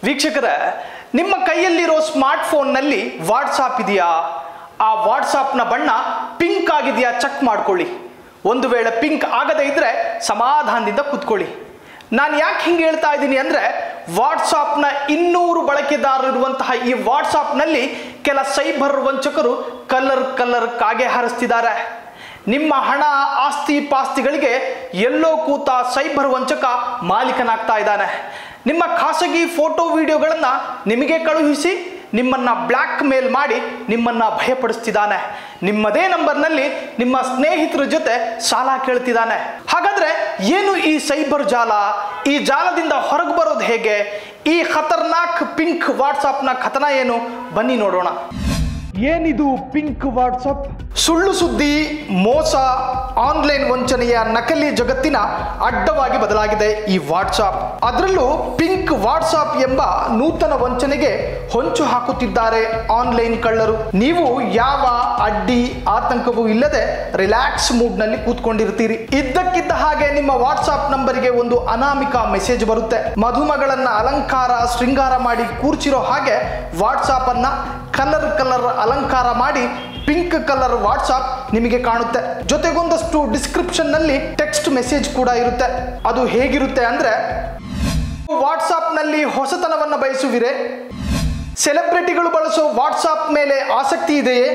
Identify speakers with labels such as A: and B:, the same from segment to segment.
A: ವೀಕ್ಷಕರೇ ನಿಮ್ಮ ಕೈಯಲ್ಲಿರೋ ಸ್ಮಾರ್ಟ್ ಫೋನ್ನಲ್ಲಿ ವಾಟ್ಸಾಪ್ ಇದೆಯಾ ಆ ವಾಟ್ಸಾಪ್ನ ಬಣ್ಣ ಪಿಂಕ್ ಆಗಿದೆಯಾ ಚೆಕ್ ಮಾಡ್ಕೊಳ್ಳಿ ಒಂದು ವೇಳೆ ಪಿಂಕ್ ಆಗದೇ ಇದ್ರೆ ಸಮಾಧಾನದಿಂದ ಕೂತ್ಕೊಳ್ಳಿ ನಾನು ಯಾಕೆ ಹಿಂಗೆ ಹೇಳ್ತಾ ಇದ್ದೀನಿ ಅಂದರೆ ವಾಟ್ಸಾಪ್ನ ಇನ್ನೂರು ಬಳಕೆದಾರರು ಇರುವಂತಹ ಈ ವಾಟ್ಸಾಪ್ನಲ್ಲಿ ಕೆಲ ಸೈಬರ್ ವಂಚಕರು ಕಲರ್ ಕಲರ್ ಕಾಗೆ ಹಾರಿಸ್ತಿದ್ದಾರೆ ನಿಮ್ಮ ಹಣ ಆಸ್ತಿ ಪಾಸ್ತಿಗಳಿಗೆ ಎಲ್ಲೋ ಕೂತ ಸೈಬರ್ ವಂಚಕ ಮಾಲೀಕನಾಗ್ತಾ ಇದ್ದಾನೆ ನಿಮ್ಮ ಖಾಸಗಿ ಫೋಟೋ ವಿಡಿಯೋಗಳನ್ನು ನಿಮಗೆ ಕಳುಹಿಸಿ ನಿಮ್ಮನ್ನ ಬ್ಲ್ಯಾಕ್ ಮೇಲ್ ಮಾಡಿ ನಿಮ್ಮನ್ನ ಭಯಪಡಿಸ್ತಿದ್ದಾನೆ ನಿಮ್ಮದೇ ನಂಬರ್ನಲ್ಲಿ ನಿಮ್ಮ ಸ್ನೇಹಿತರ ಜೊತೆ ಸಾಲ ಕೇಳ್ತಿದ್ದಾನೆ ಹಾಗಾದ್ರೆ ಏನು ಈ ಸೈಬರ್ ಜಾಲ ಈ ಜಾಲದಿಂದ ಹೊರಗೆ ಬರೋದು ಹೇಗೆ ಈ ಖತರ್ನಾಕ್ ಪಿಂಕ್ ವಾಟ್ಸಾಪ್ನ ಕಥನ ಏನು ಬನ್ನಿ ನೋಡೋಣ ಏನಿದು ಪಿಂಕ್ ವಾಟ್ಸಪ್ ಸುಳ್ಳು ಸುದ್ದಿ ಮೋಸ ಆನ್ಲೈನ್ ವಂಚನೆಯ ನಕಲಿ ಜಗತ್ತಿನ ಅಡ್ಡವಾಗಿ ಬದಲಾಗಿದೆ ಈ ವಾಟ್ಸಾಪ್ ಅದರಲ್ಲೂ ಪಿಂಕ್ ವಾಟ್ಸಾಪ್ ಎಂಬ ನೂತನ ವಂಚನೆಗೆ ಹೊಂಚು ಹಾಕುತ್ತಿದ್ದಾರೆ ಆನ್ಲೈನ್ ಕಳ್ಳರು ನೀವು ಯಾವ ಅಡ್ಡಿ ಆತಂಕವೂ ಇಲ್ಲದೆ ರಿಲ್ಯಾಕ್ಸ್ ಮೂಡ್ನಲ್ಲಿ ಕೂತ್ಕೊಂಡಿರ್ತೀರಿ ಇದ್ದಕ್ಕಿದ್ದ ಹಾಗೆ ನಿಮ್ಮ ವಾಟ್ಸಾಪ್ ನಂಬರಿಗೆ ಒಂದು ಅನಾಮಿಕ ಮೆಸೇಜ್ ಬರುತ್ತೆ ಮಧುಮಗಳನ್ನ ಅಲಂಕಾರ ಶೃಂಗಾರ ಮಾಡಿ ಕೂರ್ಚಿರೋ ಹಾಗೆ ವಾಟ್ಸಾಪ್ ಅನ್ನ ಕಲರ್ ಕಲರ್ ಅಲಂಕಾರ ಮಾಡಿ ಪಿಂಕ್ ಕಲರ್ ವಾಟ್ಸಾಪ್ ನಿಮಗೆ ಕಾಣುತ್ತೆ ಜೊತೆಗೊಂದಷ್ಟು ಡಿಸ್ಕ್ರಿಪ್ಷನ್ ನಲ್ಲಿ ಟೆಕ್ಸ್ಟ್ ಮೆಸೇಜ್ ಕೂಡ ಇರುತ್ತೆ ಅದು ಹೇಗಿರುತ್ತೆ ಅಂದ್ರೆ ವಾಟ್ಸಾಪ್ ನಲ್ಲಿ ಹೊಸತನವನ್ನ ಬಯಸುವಿರೆ ಸೆಲೆಬ್ರಿಟಿಗಳು ಬಳಸೋ ವಾಟ್ಸಾಪ್ ಮೇಲೆ ಆಸಕ್ತಿ ಇದೆಯೇ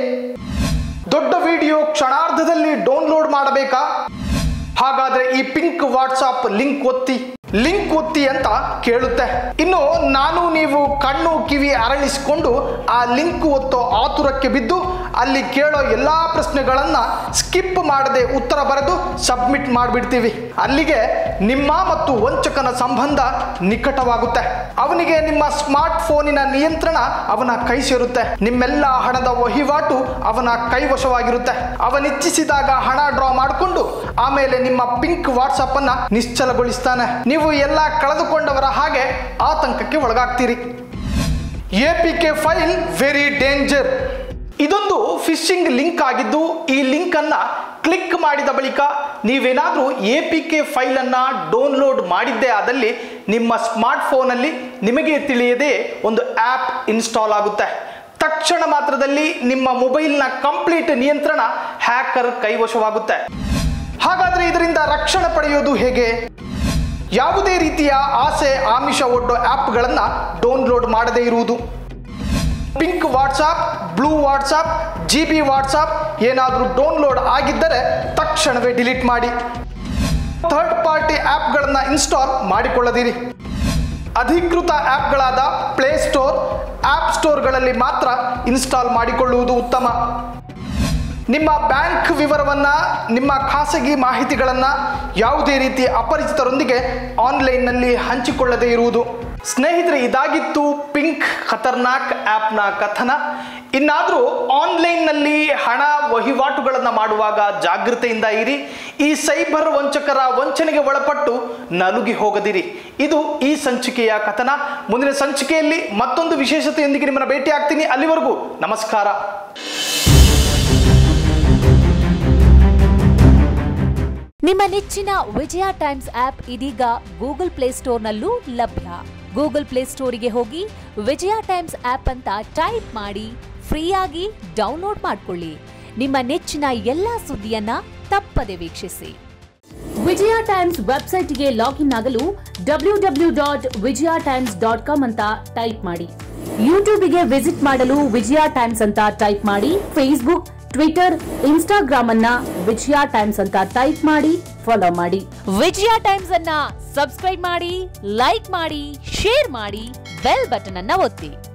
A: ದೊಡ್ಡ ವಿಡಿಯೋ ಕ್ಷಣಾರ್ಧದಲ್ಲಿ ಡೌನ್ಲೋಡ್ ಮಾಡಬೇಕಾ ಹಾಗಾದ್ರೆ ಈ ಪಿಂಕ್ ವಾಟ್ಸಾಪ್ ಲಿಂಕ್ ಒತ್ತಿ ಲಿಂಕ್ ಒತ್ತಿ ಅಂತ ಕೇಳುತ್ತೆ ಇನ್ನು ನಾನು ನೀವು ಕಣ್ಣು ಕಿವಿ ಅರಳಿಸಿಕೊಂಡು ಆ ಲಿಂಕ್ ಒತ್ತೋ ಆತುರಕ್ಕೆ ಬಿದ್ದು ಅಲ್ಲಿ ಕೇಳೋ ಎಲ್ಲಾ ಪ್ರಶ್ನೆಗಳನ್ನ ಸ್ಕಿಪ್ ಮಾಡದೆ ಉತ್ತರ ಬರೆದು ಸಬ್ಮಿಟ್ ಮಾಡಿಬಿಡ್ತೀವಿ ಅಲ್ಲಿಗೆ ನಿಮ್ಮ ಮತ್ತು ವಂಚಕನ ಸಂಬಂಧ ನಿಕಟವಾಗುತ್ತೆ ಅವನಿಗೆ ನಿಮ್ಮ ಸ್ಮಾರ್ಟ್ ಫೋನಿನ ನಿಯಂತ್ರಣ ಅವನ ಕೈ ಸೇರುತ್ತೆ ನಿಮ್ಮೆಲ್ಲ ಹಣದ ವಹಿವಾಟು ಅವನ ಕೈವಶವಾಗಿರುತ್ತೆ ಅವನಿಚ್ಛಿಸಿದಾಗ ಹಣ ಡ್ರಾ ಮಾಡಿಕೊಂಡು ಆಮೇಲೆ ನಿಮ್ಮ ಪಿಂಕ್ ವಾಟ್ಸಪ್ ಅನ್ನ ನಿಶ್ಚಲಗೊಳಿಸ್ತಾನೆ ನೀವು ಎಲ್ಲ ಕಳೆದುಕೊಂಡವರ ಹಾಗೆ ಆತಂಕಕ್ಕೆ ಒಳಗಾಗ್ತೀರಿ A P K file very danger ಇದೊಂದು ಫಿಶಿಂಗ್ ಲಿಂಕ್ ಆಗಿದ್ದು ಈ ಲಿಂಕ್ ಅನ್ನ ಕ್ಲಿಕ್ ಮಾಡಿದ ಬಳಿಕ ನೀವೇನಾದರೂ ಎ ಪಿ ಕೆ ಫೈಲ್ ಅನ್ನ ಡೌನ್ಲೋಡ್ ಮಾಡಿದ್ದೇ ಆದಲ್ಲಿ ನಿಮ್ಮ ಸ್ಮಾರ್ಟ್ ಫೋನಲ್ಲಿ ನಿಮಗೆ ತಿಳಿಯದೆ ಒಂದು ಆ್ಯಪ್ ಇನ್ಸ್ಟಾಲ್ ಆಗುತ್ತೆ ತಕ್ಷಣ ಮಾತ್ರದಲ್ಲಿ ನಿಮ್ಮ ಮೊಬೈಲ್ನ ಕಂಪ್ಲೀಟ್ ನಿಯಂತ್ರಣ ಹ್ಯಾಕರ್ ಕೈವಶವಾಗುತ್ತೆ ಹಾಗಾದ್ರೆ ಇದರಿಂದ ರಕ್ಷಣೆ ಪಡೆಯೋದು ಹೇಗೆ ಯಾವುದೇ ರೀತಿಯ ಆಸೆ ಆಮಿಷ ಒಡ್ಡೋ ಆ್ಯಪ್ಗಳನ್ನು ಡೌನ್ಲೋಡ್ ಮಾಡದೇ ಇರುವುದು pink WhatsApp blue WhatsApp G B WhatsApp ಏನಾದರೂ ಡೌನ್ಲೋಡ್ ಆಗಿದ್ದರೆ ತಕ್ಷಣವೇ ಡಿಲೀಟ್ ಮಾಡಿ ಥರ್ಡ್ ಪಾರ್ಟಿ ಆ್ಯಪ್ಗಳನ್ನು ಇನ್ಸ್ಟಾಲ್ ಮಾಡಿಕೊಳ್ಳದಿರಿ ಅಧಿಕೃತ ಆ್ಯಪ್ಗಳಾದ ಪ್ಲೇಸ್ಟೋರ್ ಆ್ಯಪ್ ಸ್ಟೋರ್ಗಳಲ್ಲಿ ಮಾತ್ರ ಇನ್ಸ್ಟಾಲ್ ಮಾಡಿಕೊಳ್ಳುವುದು ಉತ್ತಮ ನಿಮ್ಮ ಬ್ಯಾಂಕ್ ವಿವರವನ್ನ ನಿಮ್ಮ ಖಾಸಗಿ ಮಾಹಿತಿಗಳನ್ನು ಯಾವುದೇ ರೀತಿ ಅಪರಿಚಿತರೊಂದಿಗೆ ಆನ್ಲೈನ್ನಲ್ಲಿ ಹಂಚಿಕೊಳ್ಳದೇ ಇರುವುದು ಸ್ನೇಹಿತರೆ ಇದಾಗಿತ್ತು ಪಿಂಕ್ ಖತರ್ನಾಕ್ ಆ್ಯಪ್ನ ಕಥನ ಇನ್ನಾದರೂ ಆನ್ಲೈನ್ನಲ್ಲಿ ಹಣ ವಹಿವಾಟುಗಳನ್ನು ಮಾಡುವಾಗ ಜಾಗೃತೆಯಿಂದ ಇರಿ ಈ ಸೈಬರ್ ವಂಚಕರ ವಂಚನೆಗೆ ಒಳಪಟ್ಟು ನಲುಗಿ ಹೋಗದಿರಿ ಇದು ಈ ಸಂಚಿಕೆಯ ಕಥನ ಮುಂದಿನ ಸಂಚಿಕೆಯಲ್ಲಿ ಮತ್ತೊಂದು ವಿಶೇಷತೆಯೊಂದಿಗೆ ನಿಮ್ಮನ್ನು ಭೇಟಿ ಆಗ್ತೀನಿ ಅಲ್ಲಿವರೆಗೂ ನಮಸ್ಕಾರ
B: ನಿಮ್ಮ ನೆಚ್ಚಿನ ವಿಜಯ ಟೈಮ್ಸ್ ಆಪ್ ಇದೀಗ ಗೂಗಲ್ ಪ್ಲೇಸ್ಟೋರ್ನಲ್ಲೂ ಲಭ್ಯ ಗೂಗಲ್ ಪ್ಲೇಸ್ಟೋರಿಗೆ ಹೋಗಿ ವಿಜಯ ಟೈಮ್ಸ್ ಆಪ್ ಅಂತ ಟೈಪ್ ಮಾಡಿ ಫ್ರೀಯಾಗಿ ಡೌನ್ಲೋಡ್ ಮಾಡ್ಕೊಳ್ಳಿ ನಿಮ್ಮ ನೆಚ್ಚಿನ ಎಲ್ಲಾ ಸುದ್ದಿಯನ್ನ ತಪ್ಪದೆ ವೀಕ್ಷಿಸಿ ವಿಜಯ ಟೈಮ್ಸ್ ವೆಬ್ಸೈಟ್ಗೆ ಲಾಗಿನ್ ಆಗಲು W W dot Vijaya Times dot com ಅಂತ ಟೈಪ್ ಮಾಡಿ ಯೂಟ್ಯೂಬ್ಗೆ ವಿಸಿಟ್ ಮಾಡಲು ವಿಜಯ ಟೈಮ್ಸ್ ಅಂತ ಟೈಪ್ ಮಾಡಿ ಫೇಸ್ಬುಕ್ ಟ್ವಿಟರ್ ಇನ್ಸ್ಟಾಗ್ರಾಮ್ ಅನ್ನ ವಿಜಯ ಟೈಮ್ಸ್ ಅಂತ ಟೈಪ್ ಮಾಡಿ ಫಾಲೋ ಮಾಡಿ ವಿಜಯ ಟೈಮ್ಸ್ ಅನ್ನ ಸಬ್ಸ್ಕ್ರೈಬ್ ಮಾಡಿ ಲೈಕ್ ಮಾಡಿ ಶೇರ್ ಮಾಡಿ ಬೆಲ್ ಬಟನ್ ಅನ್ನ ಒತ್ತಿ